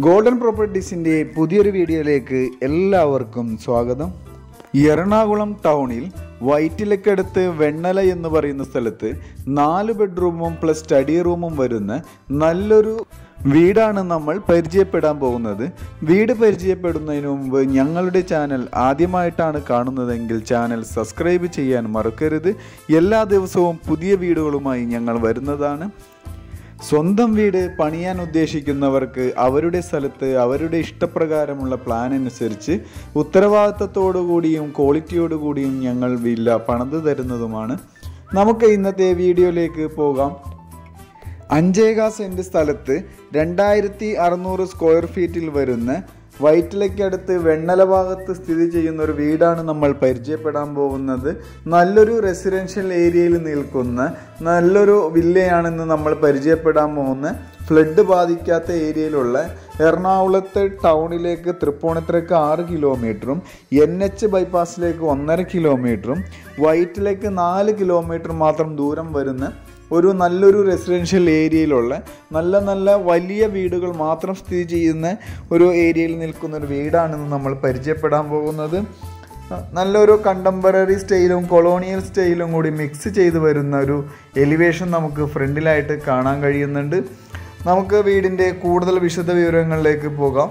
golden പ്രോപ്പർട്ടീസിൻ്റെ പുതിയൊരു വീഡിയോയിലേക്ക് എല്ലാവർക്കും സ്വാഗതം എറണാകുളം ടൗണിൽ വൈറ്റിലക്കടുത്ത് വെണ്ണല എന്ന് പറയുന്ന സ്ഥലത്ത് നാല് ബെഡ്റൂമും പ്ലസ് സ്റ്റഡി റൂമും വരുന്ന നല്ലൊരു വീടാണ് നമ്മൾ പരിചയപ്പെടാൻ പോകുന്നത് വീട് പരിചയപ്പെടുന്നതിന് മുമ്പ് ഞങ്ങളുടെ ചാനൽ ആദ്യമായിട്ടാണ് കാണുന്നതെങ്കിൽ ചാനൽ സബ്സ്ക്രൈബ് ചെയ്യാൻ മറക്കരുത് എല്ലാ ദിവസവും പുതിയ വീടുകളുമായി ഞങ്ങൾ വരുന്നതാണ് സ്വന്തം വീട് പണിയാൻ ഉദ്ദേശിക്കുന്നവർക്ക് അവരുടെ സ്ഥലത്ത് അവരുടെ ഇഷ്ടപ്രകാരമുള്ള പ്ലാൻ അനുസരിച്ച് ഉത്തരവാദിത്തത്തോടുകൂടിയും ക്വാളിറ്റിയോടുകൂടിയും ഞങ്ങൾ വില്ല പണിത് തരുന്നതുമാണ് നമുക്ക് ഇന്നത്തെ വീഡിയോയിലേക്ക് പോകാം അഞ്ചേകാ സെൻറ്റ് സ്ഥലത്ത് രണ്ടായിരത്തി അറുന്നൂറ് സ്ക്വയർ ഫീറ്റിൽ വരുന്ന വൈറ്റിലയ്ക്കടുത്ത് വെണ്ണല ഭാഗത്ത് സ്ഥിതി ചെയ്യുന്ന ഒരു വീടാണ് നമ്മൾ പരിചയപ്പെടാൻ പോകുന്നത് നല്ലൊരു റെസിഡൻഷ്യൽ ഏരിയയിൽ നിൽക്കുന്ന നല്ലൊരു വില്ലയാണെന്ന് നമ്മൾ പരിചയപ്പെടാൻ പോകുന്ന ഫ്ലഡ് ബാധിക്കാത്ത ഏരിയയിലുള്ള എറണാകുളത്തെ ടൗണിലേക്ക് തൃപ്പൂണിത്തറയ്ക്ക് ആറ് കിലോമീറ്ററും എൻ എച്ച് ബൈപ്പാസിലേക്ക് ഒന്നര കിലോമീറ്ററും വൈറ്റിലേക്ക് നാല് കിലോമീറ്റർ മാത്രം ദൂരം വരുന്ന ഒരു നല്ലൊരു റെസിഡൻഷ്യൽ ഏരിയയിലുള്ള നല്ല നല്ല വലിയ വീടുകൾ മാത്രം സ്ഥിതി ചെയ്യുന്ന ഒരു ഏരിയയിൽ നിൽക്കുന്ന ഒരു വീടാണെന്ന് നമ്മൾ പരിചയപ്പെടാൻ പോകുന്നത് നല്ലൊരു കണ്ടംപററി സ്റ്റൈലും കൊളോണിയൽ സ്റ്റൈലും കൂടി മിക്സ് ചെയ്ത് വരുന്ന ഒരു എലിവേഷൻ നമുക്ക് ഫ്രണ്ടിലായിട്ട് കാണാൻ കഴിയുന്നുണ്ട് നമുക്ക് വീടിൻ്റെ കൂടുതൽ വിശദ വിവരങ്ങളിലേക്ക് പോകാം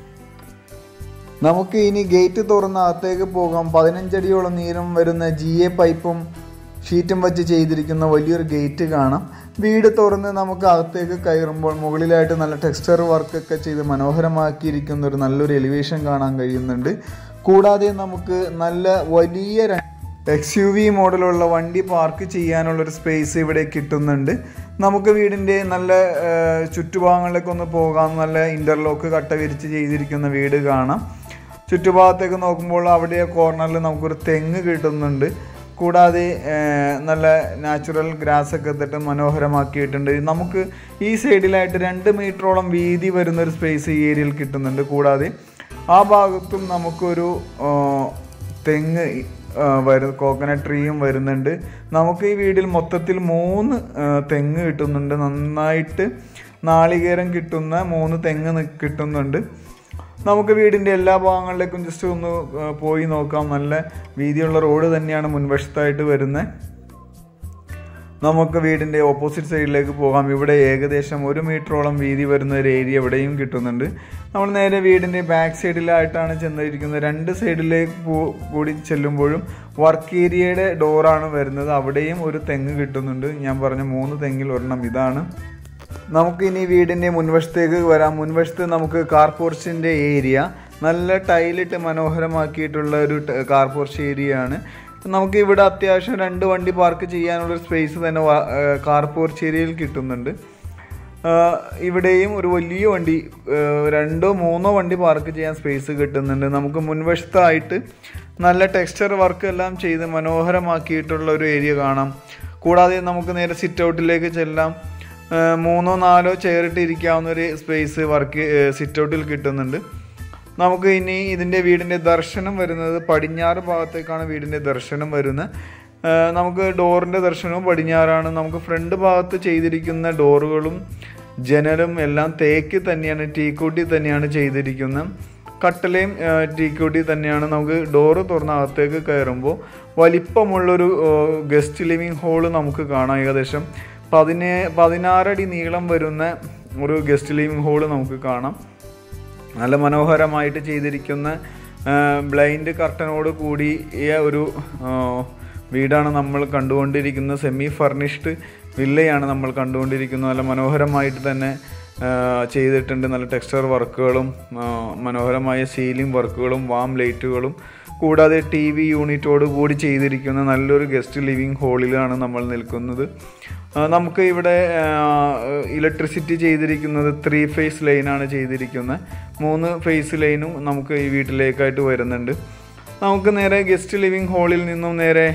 നമുക്ക് ഇനി ഗേറ്റ് തുറന്ന് അകത്തേക്ക് പോകാം പതിനഞ്ചടിയോളം നീളം വരുന്ന ജി എ പൈപ്പും ഷീറ്റും വെച്ച് ചെയ്തിരിക്കുന്ന വലിയൊരു ഗേറ്റ് കാണാം വീട് തുറന്ന് നമുക്ക് അകത്തേക്ക് കയറുമ്പോൾ മുകളിലായിട്ട് നല്ല ടെക്സ്ചർ വർക്കൊക്കെ ചെയ്ത് മനോഹരമാക്കിയിരിക്കുന്ന ഒരു നല്ലൊരു എലിവേഷൻ കാണാൻ കഴിയുന്നുണ്ട് കൂടാതെ നമുക്ക് നല്ല വലിയ എക്സ് യു വി മോഡലുള്ള വണ്ടി പാർക്ക് ചെയ്യാനുള്ളൊരു സ്പേസ് ഇവിടെ കിട്ടുന്നുണ്ട് നമുക്ക് വീടിൻ്റെ നല്ല ചുറ്റുഭാഗങ്ങളിലേക്ക് ഒന്ന് പോകാം നല്ല ഇൻ്റർലോക്ക് കട്ട വിരിച്ച് ചെയ്തിരിക്കുന്ന വീട് കാണാം ചുറ്റുഭാഗത്തേക്ക് നോക്കുമ്പോൾ അവിടെ കോർണറിൽ നമുക്കൊരു തെങ്ങ് കിട്ടുന്നുണ്ട് കൂടാതെ നല്ല നാച്ചുറൽ ഗ്രാസ് ഒക്കെ ഇട്ടിട്ട് മനോഹരമാക്കിയിട്ടുണ്ട് നമുക്ക് ഈ സൈഡിലായിട്ട് രണ്ട് മീറ്ററോളം വീതി വരുന്ന ഒരു സ്പേസ് ഈ ഏരിയയിൽ കിട്ടുന്നുണ്ട് കൂടാതെ ആ ഭാഗത്തും നമുക്കൊരു തെങ്ങ് വരു കോക്കനട്ട് ട്രീയും വരുന്നുണ്ട് നമുക്ക് ഈ വീടിൽ മൊത്തത്തിൽ മൂന്ന് തെങ്ങ് കിട്ടുന്നുണ്ട് നന്നായിട്ട് നാളികേരം കിട്ടുന്ന മൂന്ന് തെങ്ങ് കിട്ടുന്നുണ്ട് നമുക്ക് വീടിൻ്റെ എല്ലാ ഭാഗങ്ങളിലേക്കും ജസ്റ്റ് ഒന്ന് പോയി നോക്കാം നല്ല വീതിയുള്ള റോഡ് തന്നെയാണ് മുൻവശത്തായിട്ട് വരുന്നത് നമുക്ക് വീടിൻ്റെ ഓപ്പോസിറ്റ് സൈഡിലേക്ക് പോകാം ഇവിടെ ഏകദേശം ഒരു മീറ്ററോളം വീതി വരുന്ന ഒരു ഏരിയ ഇവിടെയും കിട്ടുന്നുണ്ട് നമ്മൾ നേരെ വീടിൻ്റെ ബാക്ക് സൈഡിലായിട്ടാണ് ചെന്നിരിക്കുന്നത് രണ്ട് സൈഡിലേക്ക് കൂടി ചെല്ലുമ്പോഴും വർക്ക് ഏരിയയുടെ ഡോറാണ് വരുന്നത് അവിടെയും ഒരു തെങ്ങ് കിട്ടുന്നുണ്ട് ഞാൻ പറഞ്ഞ മൂന്ന് തെങ്ങിൽ ഒരെണ്ണം ഇതാണ് നമുക്ക് ഇനി വീടിൻ്റെ മുൻവശത്തേക്ക് വരാം മുൻവശത്ത് നമുക്ക് കാർ പോർച്ചിൻ്റെ ഏരിയ നല്ല ടൈലിട്ട് മനോഹരമാക്കിയിട്ടുള്ള ഒരു കാർ പോർച്ച് ഏരിയ ആണ് നമുക്ക് ഇവിടെ അത്യാവശ്യം രണ്ട് വണ്ടി പാർക്ക് ചെയ്യാനുള്ള സ്പേസ് തന്നെ കാർ പോർച്ച് ഏരിയയിൽ കിട്ടുന്നുണ്ട് ഇവിടെയും ഒരു വലിയ വണ്ടി രണ്ടോ മൂന്നോ വണ്ടി പാർക്ക് ചെയ്യാൻ സ്പേസ് കിട്ടുന്നുണ്ട് നമുക്ക് മുൻവശത്തായിട്ട് നല്ല ടെക്സ്ചർ വർക്ക് എല്ലാം ചെയ്ത് മനോഹരമാക്കിയിട്ടുള്ള ഒരു ഏരിയ കാണാം കൂടാതെ നമുക്ക് നേരെ സിറ്റ് ഔട്ടിലേക്ക് ചെല്ലാം മൂന്നോ നാലോ ചെയറിട്ട് ഇരിക്കാവുന്ന ഒരു സ്പേസ് വർക്ക് സിറ്റ് ഔട്ടിൽ കിട്ടുന്നുണ്ട് നമുക്ക് ഇനി ഇതിൻ്റെ വീടിൻ്റെ ദർശനം വരുന്നത് പടിഞ്ഞാറ് ഭാഗത്തേക്കാണ് വീടിൻ്റെ ദർശനം വരുന്നത് നമുക്ക് ഡോറിൻ്റെ ദർശനവും പടിഞ്ഞാറാണ് നമുക്ക് ഫ്രണ്ട് ഭാഗത്ത് ചെയ്തിരിക്കുന്ന ഡോറുകളും ജനലും എല്ലാം തേക്ക് തന്നെയാണ് ടീക്കൂട്ടി തന്നെയാണ് ചെയ്തിരിക്കുന്നത് കട്ടലയും ടീക്കൂട്ടി തന്നെയാണ് നമുക്ക് ഡോറ് തുറന്ന അകത്തേക്ക് കയറുമ്പോൾ വലിപ്പമുള്ളൊരു ഗസ്റ്റ് ലിവിങ് ഹോള് നമുക്ക് കാണാം ഏകദേശം പതിനേ പതിനാറടി നീളം വരുന്ന ഒരു ഗസ്റ്റ് ലിവിങ് ഹോള് നമുക്ക് കാണാം നല്ല മനോഹരമായിട്ട് ചെയ്തിരിക്കുന്ന ബ്ലൈൻഡ് കർട്ടനോട് കൂടിയ ഒരു വീടാണ് നമ്മൾ കണ്ടുകൊണ്ടിരിക്കുന്ന സെമി ഫർണിഷ്ഡ് വില്ലയാണ് നമ്മൾ കണ്ടുകൊണ്ടിരിക്കുന്നത് നല്ല മനോഹരമായിട്ട് തന്നെ ചെയ്തിട്ടുണ്ട് നല്ല ടെക്സ്ചർ വർക്കുകളും മനോഹരമായ സീലിംഗ് വർക്കുകളും വാം ലൈറ്റുകളും കൂടാതെ ടി വി യൂണിറ്റോട് കൂടി ചെയ്തിരിക്കുന്ന നല്ലൊരു ഗസ്റ്റ് ലിവിങ് ഹോളിലാണ് നമ്മൾ നിൽക്കുന്നത് നമുക്ക് ഇവിടെ ഇലക്ട്രിസിറ്റി ചെയ്തിരിക്കുന്നത് ത്രീ ഫേസ് ലൈനാണ് ചെയ്തിരിക്കുന്നത് മൂന്ന് ഫേസ് ലൈനും നമുക്ക് ഈ വീട്ടിലേക്കായിട്ട് വരുന്നുണ്ട് നമുക്ക് നേരെ ഗസ്റ്റ് ലിവിങ് ഹാളിൽ നിന്നും നേരെ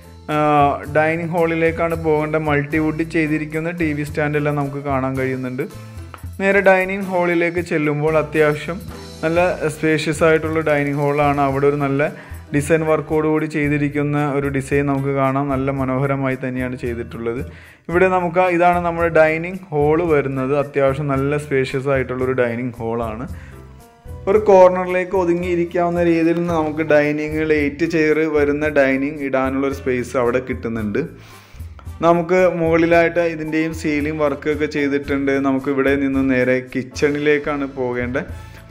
ഡൈനിങ് ഹാളിലേക്കാണ് പോകേണ്ട മൾട്ടിവുഡ് ചെയ്തിരിക്കുന്ന ടി വി സ്റ്റാൻഡെല്ലാം നമുക്ക് കാണാൻ കഴിയുന്നുണ്ട് നേരെ ഡൈനിങ് ഹാളിലേക്ക് ചെല്ലുമ്പോൾ അത്യാവശ്യം നല്ല സ്പേഷ്യസ് ആയിട്ടുള്ള ഡൈനിങ് ഹാളാണ് അവിടെ ഒരു നല്ല ഡിസൈൻ വർക്കോടുകൂടി ചെയ്തിരിക്കുന്ന ഒരു ഡിസൈൻ നമുക്ക് കാണാം നല്ല മനോഹരമായി തന്നെയാണ് ചെയ്തിട്ടുള്ളത് ഇവിടെ നമുക്ക് ഇതാണ് നമ്മുടെ ഡൈനിങ് ഹോള് വരുന്നത് അത്യാവശ്യം നല്ല സ്പേഷ്യസ് ആയിട്ടുള്ളൊരു ഡൈനിങ് ഹോളാണ് ഒരു കോർണറിലേക്ക് ഒതുങ്ങിയിരിക്കാവുന്ന രീതിയിൽ നമുക്ക് ഡൈനിങ്ങിൽ എയ്റ്റ് ചെയർ വരുന്ന ഡൈനിങ് ഇടാനുള്ള ഒരു സ്പേസ് അവിടെ കിട്ടുന്നുണ്ട് നമുക്ക് മുകളിലായിട്ട് ഇതിൻ്റെയും സീലിംഗ് വർക്കൊക്കെ ചെയ്തിട്ടുണ്ട് നമുക്ക് ഇവിടെ നിന്ന് നേരെ കിച്ചണിലേക്കാണ് പോകേണ്ടത്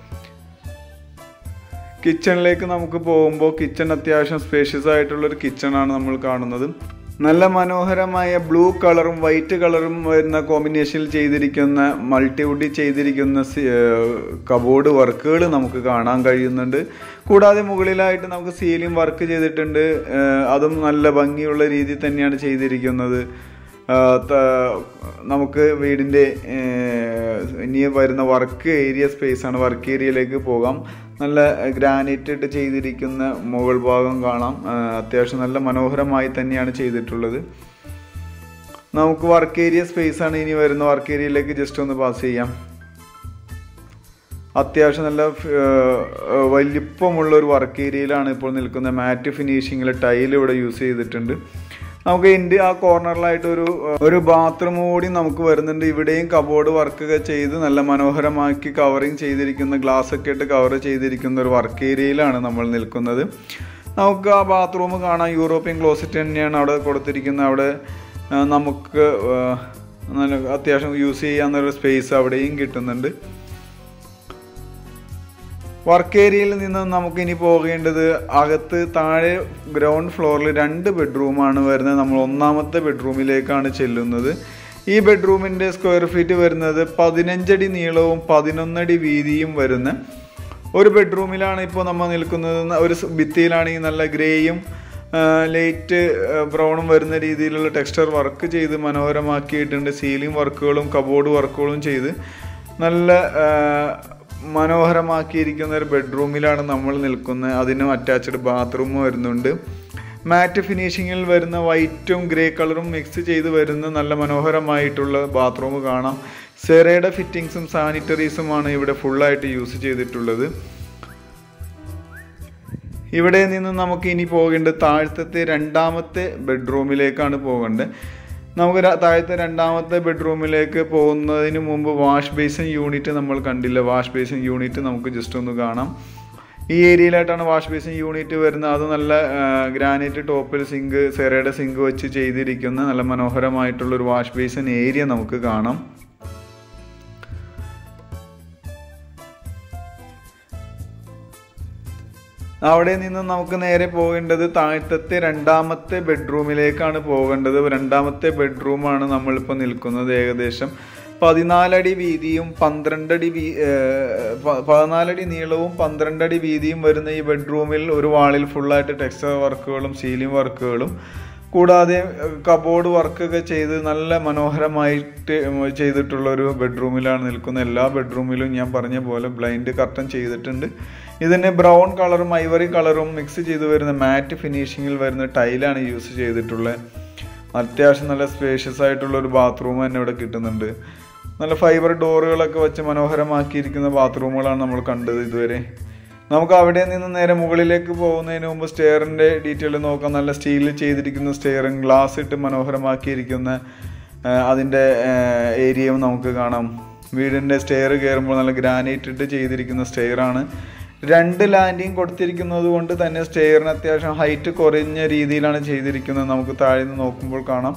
കിച്ചണിലേക്ക് നമുക്ക് പോകുമ്പോൾ കിച്ചൺ അത്യാവശ്യം സ്പേഷ്യസ് ആയിട്ടുള്ളൊരു കിച്ചണാണ് നമ്മൾ കാണുന്നത് നല്ല മനോഹരമായ ബ്ലൂ കളറും വൈറ്റ് കളറും വരുന്ന കോമ്പിനേഷനിൽ ചെയ്തിരിക്കുന്ന മൾട്ടിവുഡിൽ ചെയ്തിരിക്കുന്ന കബോർഡ് വർക്കുകൾ നമുക്ക് കാണാൻ കഴിയുന്നുണ്ട് കൂടാതെ മുകളിലായിട്ട് നമുക്ക് സീലിംഗ് വർക്ക് ചെയ്തിട്ടുണ്ട് അതും നല്ല ഭംഗിയുള്ള രീതിയിൽ തന്നെയാണ് ചെയ്തിരിക്കുന്നത് നമുക്ക് വീടിൻ്റെ ഇനി വരുന്ന വർക്ക് ഏരിയ സ്പേസ് ആണ് വർക്ക് ഏരിയയിലേക്ക് പോകാം നല്ല ഗ്രാനൈറ്റ് ഇട്ട് ചെയ്തിരിക്കുന്ന മുകൾ ഭാഗം കാണാം അത്യാവശ്യം നല്ല മനോഹരമായി തന്നെയാണ് ചെയ്തിട്ടുള്ളത് നമുക്ക് വർക്ക് ഏരിയ സ്പേസ് ആണ് ഇനി വരുന്ന വർക്ക് ഏരിയയിലേക്ക് ജസ്റ്റ് ഒന്ന് പാസ് ചെയ്യാം അത്യാവശ്യം നല്ല വലിപ്പമുള്ള ഒരു വർക്ക് ഏരിയയിലാണ് ഇപ്പോൾ നിൽക്കുന്നത് മാറ്റ് ഫിനിഷിങ്ങിൽ ടൈൽ ഇവിടെ യൂസ് ചെയ്തിട്ടുണ്ട് നമുക്ക് എൻ്റെ ആ കോർണറിലായിട്ട് ഒരു ഒരു ബാത്റൂം കൂടി നമുക്ക് വരുന്നുണ്ട് ഇവിടെയും കബോർഡ് വർക്കൊക്കെ ചെയ്ത് നല്ല മനോഹരമാക്കി കവറിങ് ചെയ്തിരിക്കുന്ന ഗ്ലാസ് ഒക്കെ ഇട്ട് കവർ ചെയ്തിരിക്കുന്ന ഒരു വർക്ക് ഏരിയയിലാണ് നമ്മൾ നിൽക്കുന്നത് നമുക്ക് ആ ബാത്റൂം കാണാം യൂറോപ്യൻ ക്ലോസറ്റ് തന്നെയാണ് അവിടെ കൊടുത്തിരിക്കുന്നത് അവിടെ നമുക്ക് നല്ല അത്യാവശ്യം യൂസ് ചെയ്യാവുന്ന സ്പേസ് അവിടെയും കിട്ടുന്നുണ്ട് വർക്ക് ഏരിയയിൽ നിന്ന് നമുക്ക് ഇനി പോകേണ്ടത് അകത്ത് താഴെ ഗ്രൗണ്ട് ഫ്ലോറിൽ രണ്ട് ബെഡ്റൂമാണ് വരുന്നത് നമ്മൾ ഒന്നാമത്തെ ബെഡ്റൂമിലേക്കാണ് ചെല്ലുന്നത് ഈ ബെഡ്റൂമിൻ്റെ സ്ക്വയർ ഫീറ്റ് വരുന്നത് പതിനഞ്ചടി നീളവും പതിനൊന്നടി വീതിയും വരുന്ന ഒരു ബെഡ്റൂമിലാണ് ഇപ്പോൾ നമ്മൾ നിൽക്കുന്നത് ഒരു ഭിത്തിയിലാണെങ്കിൽ നല്ല ഗ്രേയും ലൈറ്റ് ബ്രൗണും വരുന്ന രീതിയിലുള്ള ടെക്സ്ചർ വർക്ക് ചെയ്ത് മനോഹരമാക്കിയിട്ടുണ്ട് സീലിംഗ് വർക്കുകളും കബോർഡ് വർക്കുകളും ചെയ്ത് നല്ല മനോഹരമാക്കിയിരിക്കുന്ന ഒരു ബെഡ്റൂമിലാണ് നമ്മൾ നിൽക്കുന്നത് അതിനും അറ്റാച്ച്ഡ് ബാത്റൂം വരുന്നുണ്ട് മാറ്റ് ഫിനിഷിങ്ങിൽ വരുന്ന വൈറ്റും ഗ്രേ കളറും മിക്സ് ചെയ്ത് വരുന്ന നല്ല മനോഹരമായിട്ടുള്ള ബാത്റൂം കാണാം സെറയുടെ ഫിറ്റിങ്സും സാനിറ്ററീസുമാണ് ഇവിടെ ഫുള്ളായിട്ട് യൂസ് ചെയ്തിട്ടുള്ളത് ഇവിടെ നിന്ന് നമുക്ക് ഇനി പോകേണ്ടത് താഴത്തെ രണ്ടാമത്തെ ബെഡ്റൂമിലേക്കാണ് പോകേണ്ടത് നമുക്ക് താഴത്തെ രണ്ടാമത്തെ ബെഡ്റൂമിലേക്ക് പോകുന്നതിന് മുമ്പ് വാഷ് ബേസിൻ യൂണിറ്റ് നമ്മൾ കണ്ടില്ല വാഷ് ബേസിൻ യൂണിറ്റ് നമുക്ക് ജസ്റ്റ് ഒന്ന് കാണാം ഈ ഏരിയയിലായിട്ടാണ് വാഷ് ബേസിൻ യൂണിറ്റ് വരുന്നത് അത് നല്ല ഗ്രാനൈറ്റ് ടോപ്പിൽ സിങ്ക് സെറയുടെ സിങ്ക് വെച്ച് ചെയ്തിരിക്കുന്ന നല്ല മനോഹരമായിട്ടുള്ളൊരു വാഷ് ബേസിൻ ഏരിയ നമുക്ക് കാണാം അവിടെ നിന്ന് നമുക്ക് നേരെ പോകേണ്ടത് താഴത്തെ രണ്ടാമത്തെ ബെഡ്റൂമിലേക്കാണ് പോകേണ്ടത് രണ്ടാമത്തെ ബെഡ്റൂമാണ് നമ്മളിപ്പോൾ നിൽക്കുന്നത് ഏകദേശം പതിനാലടി വീതിയും പന്ത്രണ്ടടി വീ പതിനാലടി നീളവും പന്ത്രണ്ടടി വീതിയും വരുന്ന ഈ ബെഡ്റൂമിൽ ഒരു വാളിൽ ഫുള്ളായിട്ട് ടെക്സ്റ്റർ വർക്കുകളും സീലിംഗ് വർക്കുകളും കൂടാതെ കബോർഡ് വർക്കൊക്കെ ചെയ്ത് നല്ല മനോഹരമായിട്ട് ചെയ്തിട്ടുള്ള ഒരു ബെഡ്റൂമിലാണ് നിൽക്കുന്നത് എല്ലാ ബെഡ്റൂമിലും ഞാൻ പറഞ്ഞ പോലെ ബ്ലൈൻഡ് കർട്ടൻ ചെയ്തിട്ടുണ്ട് ഇതിന് ബ്രൗൺ കളറും ഐവറി കളറും മിക്സ് ചെയ്ത് വരുന്ന മാറ്റ് ഫിനിഷിങ്ങിൽ വരുന്ന ടൈലാണ് യൂസ് ചെയ്തിട്ടുള്ളത് അത്യാവശ്യം നല്ല സ്പേഷ്യസ് ആയിട്ടുള്ള ഒരു ബാത്റൂം തന്നെ ഇവിടെ കിട്ടുന്നുണ്ട് നല്ല ഫൈബർ ഡോറുകളൊക്കെ വെച്ച് മനോഹരമാക്കിയിരിക്കുന്ന ബാത്റൂമുകളാണ് നമ്മൾ കണ്ടത് ഇതുവരെ നമുക്ക് അവിടെ നിന്ന് നേരെ മുകളിലേക്ക് പോകുന്നതിന് മുമ്പ് സ്റ്റെയറിൻ്റെ ഡീറ്റെയിൽ നോക്കാം നല്ല സ്റ്റീലിൽ ചെയ്തിരിക്കുന്ന സ്റ്റെയറും ഗ്ലാസ് ഇട്ട് മനോഹരമാക്കിയിരിക്കുന്ന അതിൻ്റെ ഏരിയയും നമുക്ക് കാണാം വീടിൻ്റെ സ്റ്റെയർ കയറുമ്പോൾ നല്ല ഗ്രാനൈറ്റ് ഇട്ട് ചെയ്തിരിക്കുന്ന സ്റ്റെയറാണ് രണ്ട് ലാൻഡിങ് കൊടുത്തിരിക്കുന്നത് കൊണ്ട് തന്നെ സ്റ്റെയറിന് അത്യാവശ്യം ഹൈറ്റ് കുറഞ്ഞ രീതിയിലാണ് ചെയ്തിരിക്കുന്നത് നമുക്ക് താഴെ നിന്ന് നോക്കുമ്പോൾ കാണാം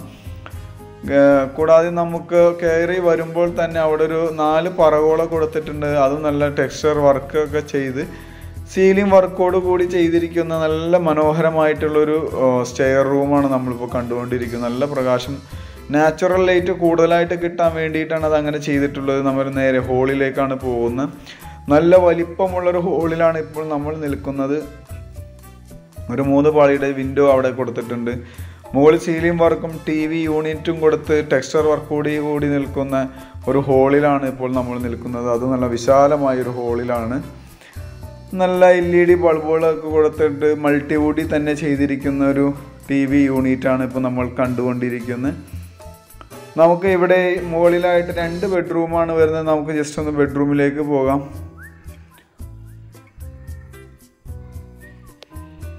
കൂടാതെ നമുക്ക് കയറി വരുമ്പോൾ തന്നെ അവിടെ ഒരു നാല് പറകോള കൊടുത്തിട്ടുണ്ട് അതും നല്ല ടെക്സ്ചർ വർക്കൊക്കെ ചെയ്ത് സീലിംഗ് വർക്കോട് കൂടി ചെയ്തിരിക്കുന്ന നല്ല മനോഹരമായിട്ടുള്ളൊരു സ്റ്റെയർ റൂമാണ് നമ്മളിപ്പോൾ കണ്ടുകൊണ്ടിരിക്കുന്നത് നല്ല പ്രകാശം നാച്ചുറൽ ലൈറ്റ് കൂടുതലായിട്ട് കിട്ടാൻ വേണ്ടിയിട്ടാണ് അത് അങ്ങനെ ചെയ്തിട്ടുള്ളത് നമ്മൾ നേരെ ഹോളിലേക്കാണ് പോകുന്നത് നല്ല വലിപ്പമുള്ളൊരു ഹോളിലാണ് ഇപ്പോൾ നമ്മൾ നിൽക്കുന്നത് ഒരു മൂന്ന് പാളിയുടെ വിൻഡോ അവിടെ കൊടുത്തിട്ടുണ്ട് മുകളിൽ സീലിംഗ് വർക്കും ടി വി യൂണിറ്റും കൊടുത്ത് ടെക്സ്ചർ വർക്ക് കൂടി കൂടി നിൽക്കുന്ന ഒരു ഹോളിലാണ് ഇപ്പോൾ നമ്മൾ നിൽക്കുന്നത് അത് നല്ല വിശാലമായ ഒരു ഹോളിലാണ് നല്ല എൽ ഇ ഡി ബൾബുകളൊക്കെ കൊടുത്തിട്ട് മൾട്ടിവുഡിൽ തന്നെ ചെയ്തിരിക്കുന്ന ഒരു ടി വി യൂണിറ്റാണ് ഇപ്പോൾ നമ്മൾ കണ്ടുകൊണ്ടിരിക്കുന്നത് നമുക്ക് ഇവിടെ മുകളിലായിട്ട് രണ്ട് ബെഡ്റൂമാണ് വരുന്നത് നമുക്ക് ജസ്റ്റ് ഒന്ന് ബെഡ്റൂമിലേക്ക് പോകാം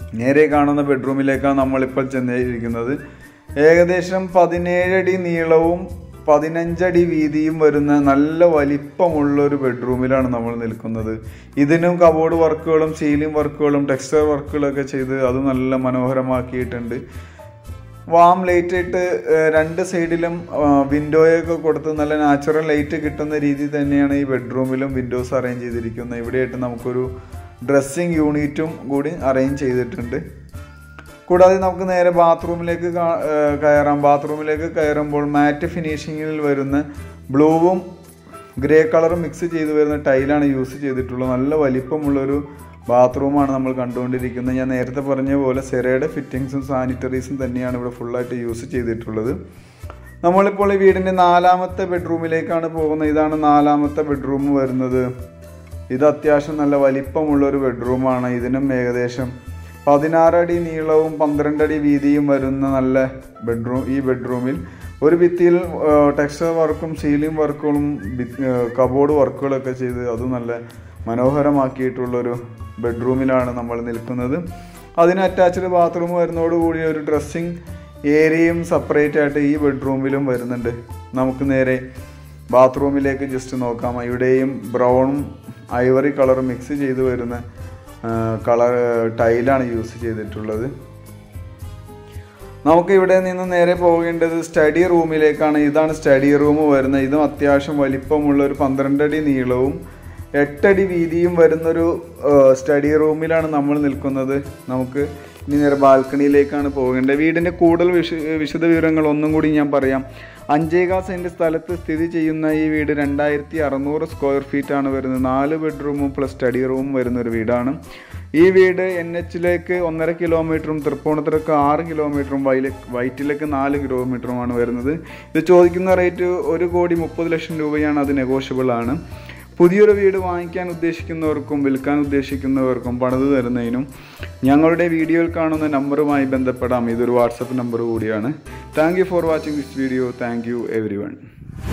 നേരെ കാണുന്ന ബെഡ്റൂമിലേക്കാണ് നമ്മളിപ്പോൾ ചെന്നിരിക്കുന്നത് ഏകദേശം പതിനേഴടി നീളവും പതിനഞ്ചടി വീതിയും വരുന്ന നല്ല വലിപ്പമുള്ള ഒരു ബെഡ്റൂമിലാണ് നമ്മൾ നിൽക്കുന്നത് ഇതിനും കബോർഡ് വർക്കുകളും സീലിംഗ് വർക്കുകളും ടെക്സ്റ്റർ വർക്കുകളൊക്കെ ചെയ്ത് അത് നല്ല മനോഹരമാക്കിയിട്ടുണ്ട് വാം ലൈറ്റ് ഇട്ട് ഏഹ്, രണ്ട് സൈഡിലും വിൻഡോയൊക്കെ കൊടുത്ത് നല്ല നാച്ചുറൽ ലൈറ്റ് കിട്ടുന്ന രീതി തന്നെയാണ് ഈ ബെഡ്റൂമിലും വിൻഡോസ് അറേഞ്ച് ചെയ്തിരിക്കുന്നത് ഇവിടെയായിട്ട് നമുക്കൊരു ഡ്രസ്സിങ് യൂണിറ്റും കൂടി അറേഞ്ച് ചെയ്തിട്ടുണ്ട് കൂടാതെ നമുക്ക് നേരെ ബാത്റൂമിലേക്ക് കാ- ഏഹ് കയറാം ബാത്റൂമിലേക്ക് കയറുമ്പോൾ മാറ്റ് ഫിനിഷിങ്ങിൽ വരുന്ന ബ്ലൂവും ഗ്രേ കളറും മിക്സ് ചെയ്ത് വരുന്ന ടൈലാണ് യൂസ് ചെയ്തിട്ടുള്ളത് നല്ല വലിപ്പമുള്ളൊരു ബാത്റൂമാണ് നമ്മൾ കണ്ടുകൊണ്ടിരിക്കുന്നത് ഞാൻ നേരത്തെ പറഞ്ഞ പോലെ സെറയുടെ ഫിറ്റിങ്സും സാനിറ്ററീസും തന്നെയാണ് ഇവിടെ ഫുള്ളായിട്ട് യൂസ് ചെയ്തിട്ടുള്ളത് നമ്മളിപ്പോൾ ഈ വീടിൻ്റെ നാലാമത്തെ ബെഡ്റൂമിലേക്കാണ് പോകുന്നത് ഇതാണ് നാലാമത്തെ ബെഡ്റൂം വരുന്നത് ഇത് അത്യാവശ്യം നല്ല വലിപ്പമുള്ള ഒരു ബെഡ്റൂമാണ് ഇതിനും ഏകദേശം പതിനാറടി നീളവും പന്ത്രണ്ടടി വീതിയും വരുന്ന നല്ല ബെഡ്റൂം ഈ ബെഡ്റൂമിൽ ഒരു ഭിത്തിയിൽ ടെക്സ്റ്റർ വർക്കും സീലിംഗ് വർക്കുകളും കബോർഡ് വർക്കുകളൊക്കെ ചെയ്ത് അത് നല്ല മനോഹരമാക്കിയിട്ടുള്ളൊരു ബെഡ്റൂമിലാണ് നമ്മൾ നിൽക്കുന്നത് അതിന് അറ്റാച്ച്ഡ് ബാത്റൂം വരുന്നതോടുകൂടി ഒരു ഡ്രസ്സിങ് ഏരിയയും സെപ്പറേറ്റ് ആയിട്ട് ഈ ബെഡ്റൂമിലും വരുന്നുണ്ട് നമുക്ക് നേരെ ബാത്റൂമിലേക്ക് ജസ്റ്റ് നോക്കാം ഇവിടെയും ബ്രൗണും ഐവറി കളറും മിക്സ് ചെയ്ത് വരുന്ന കളർ ടൈലാണ് യൂസ് ചെയ്തിട്ടുള്ളത് നമുക്ക് ഇവിടെ നിന്ന് നേരെ പോകേണ്ടത് സ്റ്റഡി റൂമിലേക്കാണ് ഇതാണ് സ്റ്റഡി റൂം വരുന്നത് ഇതും അത്യാവശ്യം വലിപ്പമുള്ള ഒരു പന്ത്രണ്ടടി നീളവും എട്ടടി വീതിയും വരുന്നൊരു സ്റ്റഡി റൂമിലാണ് നമ്മൾ നിൽക്കുന്നത് നമുക്ക് ഇനി നേരെ ബാൽക്കണിയിലേക്കാണ് പോകേണ്ടത് വീടിൻ്റെ കൂടുതൽ വിശ വിശദ വിവരങ്ങൾ ഒന്നും കൂടി ഞാൻ പറയാം അഞ്ചേകാൽ സെൻറ്റ് സ്ഥലത്ത് സ്ഥിതി ചെയ്യുന്ന ഈ വീട് രണ്ടായിരത്തി അറുന്നൂറ് സ്ക്വയർ ഫീറ്റ് ആണ് വരുന്നത് നാല് ബെഡ്റൂമും പ്ലസ് സ്റ്റഡി റൂമും വരുന്ന ഒരു വീടാണ് ഈ വീട് എൻ എച്ചിലേക്ക് ഒന്നര കിലോമീറ്ററും തൃപ്പൂണിത്തുറക്ക് ആറ് കിലോമീറ്ററും വൈല വൈറ്റിലേക്ക് നാല് കിലോമീറ്ററുമാണ് വരുന്നത് ഇത് ചോദിക്കുന്ന റേറ്റ് ഒരു കോടി മുപ്പത് ലക്ഷം രൂപയാണ് അത് നെഗോഷ്യബിൾ ആണ് പുതിയൊരു വീട് വാങ്ങിക്കാൻ ഉദ്ദേശിക്കുന്നവർക്കും വിൽക്കാൻ ഉദ്ദേശിക്കുന്നവർക്കും പണിത് തരുന്നതിനും ഞങ്ങളുടെ വീഡിയോയിൽ കാണുന്ന നമ്പറുമായി ബന്ധപ്പെടാം ഇതൊരു വാട്സപ്പ് നമ്പർ കൂടിയാണ് thank you for watching this video thank you every one